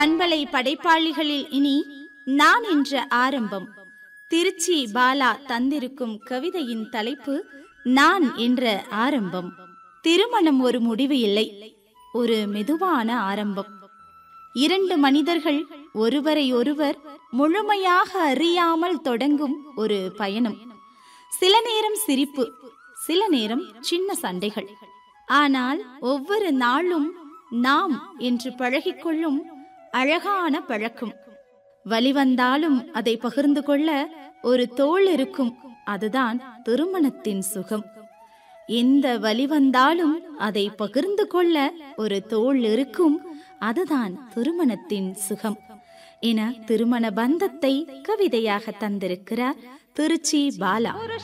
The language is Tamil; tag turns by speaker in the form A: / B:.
A: பண்பலை படைப்பாளிகளில் இனி நான் என்ற ஆரம்பம் திருச்சி பாலா தந்திருக்கும் கவிதையின் தலைப்பு நான் என்ற ஆரம்பம் திருமணம் ஒரு முடிவு இல்லை ஒரு மெதுவான ஆரம்பம் இரண்டு மனிதர்கள் ஒருவரை ஒருவர் முழுமையாக அறியாமல் தொடங்கும் ஒரு பயணம் சில நேரம் சிரிப்பு சில நேரம் சின்ன சண்டைகள் ஆனால் ஒவ்வொரு நாளும் நாம் என்று பழகிக்கொள்ளும் அழகான பழக்கம் வலி வந்தாலும் அதை பகிர்ந்து கொள்ள ஒரு தோள் இருக்கும் அதுதான் திருமணத்தின் சுகம் எந்த வலி வந்தாலும் அதை பகிர்ந்து கொள்ள ஒரு தோள் இருக்கும் அதுதான் திருமணத்தின் சுகம் என திருமண பந்தத்தை கவிதையாக தந்திருக்கிறார் திருச்சி பாலா